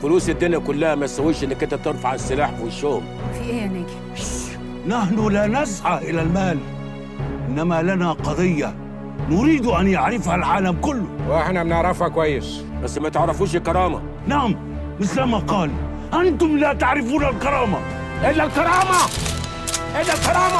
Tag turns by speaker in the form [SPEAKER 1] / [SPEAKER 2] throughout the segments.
[SPEAKER 1] فلوس الدنيا كلها ما تسويش انك انت ترفع السلاح في وشهم
[SPEAKER 2] في ايه يا ناجي
[SPEAKER 3] نحن لا نسعى إلى المال إنما لنا قضية نريد أن يعرفها العالم كله
[SPEAKER 4] واحنا بنعرفها كويس
[SPEAKER 1] بس ما تعرفوش الكرامه
[SPEAKER 3] نعم مثل ما قال أنتم لا تعرفون الكرامة
[SPEAKER 1] الا الكرامه الا الكرامه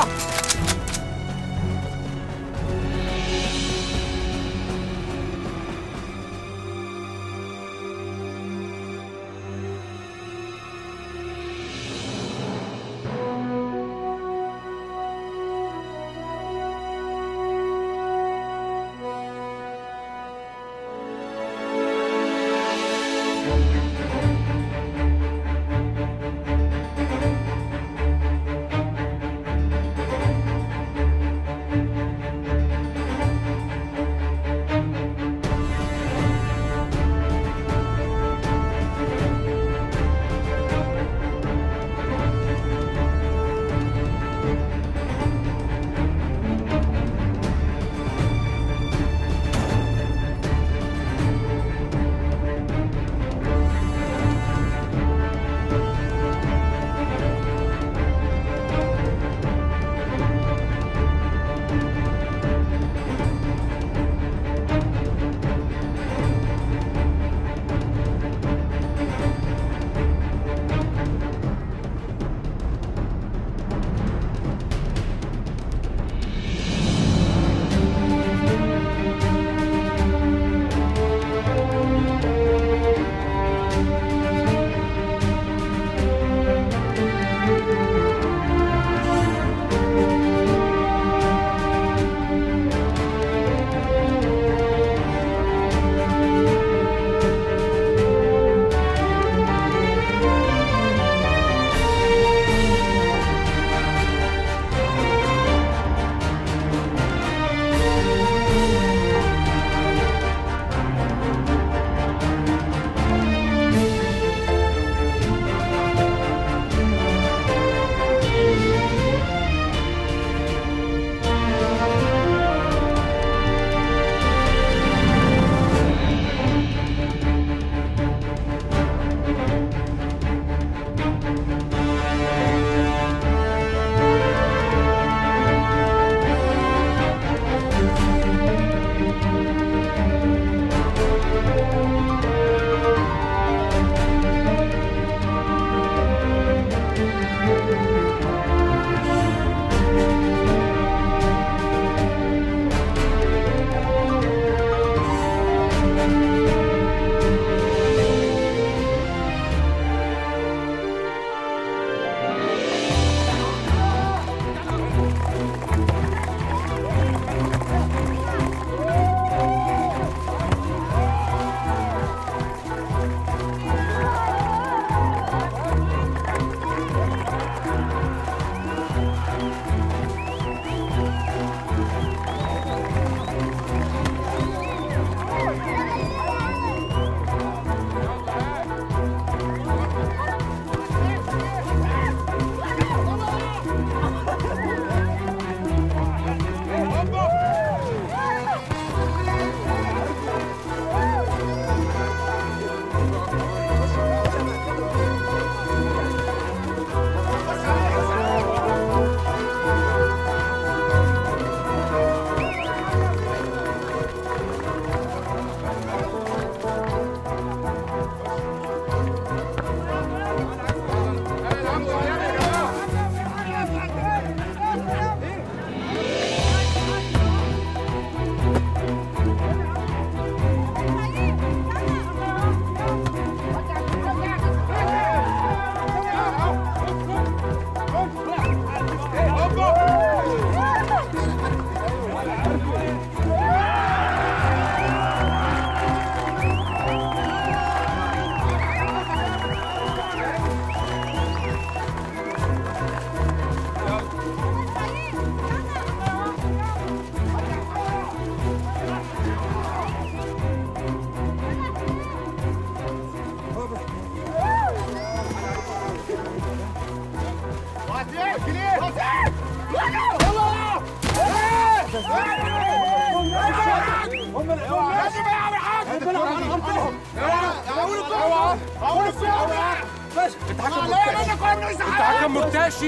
[SPEAKER 5] لازم يا عم الحاج
[SPEAKER 4] انت حكم مرتشي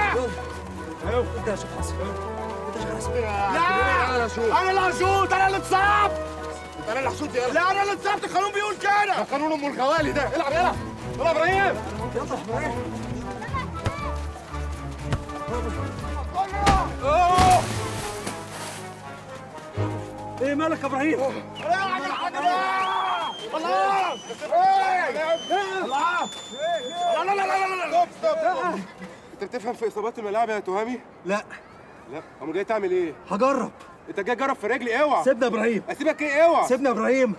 [SPEAKER 3] انا اللي هشوط انا اللي اتصاب انا اللي هشوط لا انا اللي اتصبت القانون بيقول كده
[SPEAKER 2] قانون ام الخوالي ده العب يلا يلا ابراهيم
[SPEAKER 3] ايه مالك يا ابراهيم
[SPEAKER 2] لا لا لا لا لا ستوب ستوب انت بتفهم في اصابات الملاعب يا تهامي؟
[SPEAKER 3] لا
[SPEAKER 2] لا امال جاي تعمل ايه؟
[SPEAKER 3] هجرب
[SPEAKER 2] انت جاي تجرب في رجلي اوعى
[SPEAKER 3] سيبنا يا ابراهيم
[SPEAKER 2] اسيبك ايه اوعى
[SPEAKER 3] سيبنا يا ابراهيم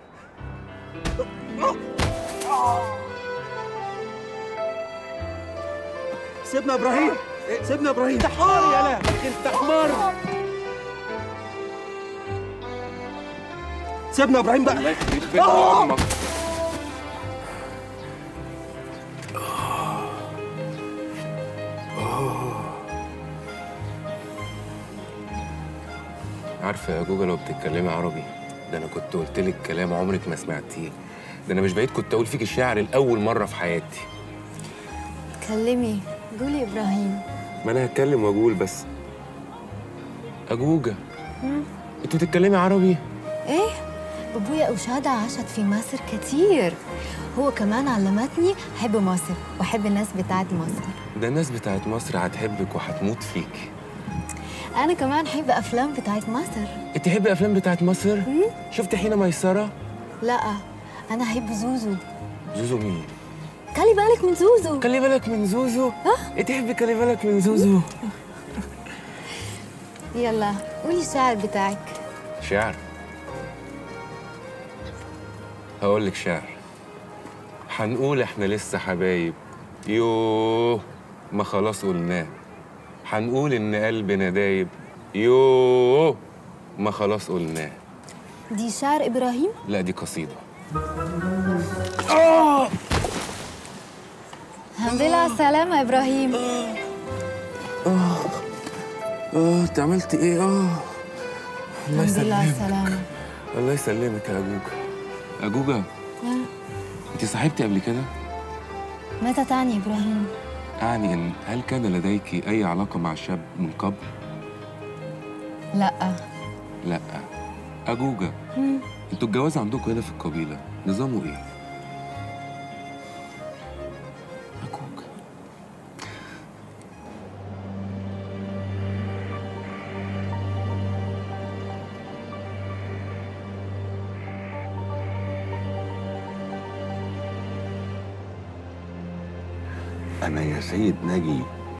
[SPEAKER 3] سيبنا يا ابراهيم سيبنا يا ابراهيم انت حمار يا لا انت حمار سيبنا يا ابراهيم بقى
[SPEAKER 2] الله يخليك بيت امك عارفه يا جوجا لو بتتكلمي عربي ده انا كنت قلت لك كلام عمرك ما سمعتيه ده انا مش بعيد كنت اقول فيك الشعر لاول مره في حياتي
[SPEAKER 5] كلمي قولي ابراهيم
[SPEAKER 2] ما انا هتكلم واقول بس اجوجا انت بتتكلمي عربي
[SPEAKER 5] ايه ابويا وشادة عاشت في مصر كتير هو كمان علمتني احب مصر واحب الناس بتاعت مصر
[SPEAKER 2] ده الناس بتاعت مصر هتحبك وهتموت فيك
[SPEAKER 5] انا كمان احب افلام بتاعت مصر
[SPEAKER 2] انت تحبي افلام بتاعت مصر شفت حين ميسره
[SPEAKER 5] لا انا احب زوزو
[SPEAKER 2] زوزو مين
[SPEAKER 5] خلي بالك من زوزو
[SPEAKER 2] خلي بالك من زوزو انت تحبي خلي بالك من زوزو
[SPEAKER 5] يلا قولي الشعر بتاعك
[SPEAKER 2] شعر هقول لك شعر هنقول احنا لسه حبايب يوه ما خلاص قلناه هنقول ان قلبنا دايب يوه ما خلاص قلناه
[SPEAKER 5] دي شعر ابراهيم
[SPEAKER 2] لا دي قصيده
[SPEAKER 5] الحمد لله على السلامة يا ابراهيم
[SPEAKER 2] اه انت عملت ايه اه الله
[SPEAKER 5] الحمد لله على
[SPEAKER 2] يسلمك
[SPEAKER 5] السلامة
[SPEAKER 2] الله يسلمك يا اجوجا اجوجا
[SPEAKER 5] يا،
[SPEAKER 2] انت صاحبتي قبل كده
[SPEAKER 5] ماذا تعني ابراهيم
[SPEAKER 2] اعني ان هل كان لديك اي علاقه مع شاب من قبل
[SPEAKER 5] لا
[SPEAKER 2] لا اجوجا انتوا الجواز عندكم هنا في القبيله نظامه ايه اجوجا
[SPEAKER 1] انا يا سيد ناجي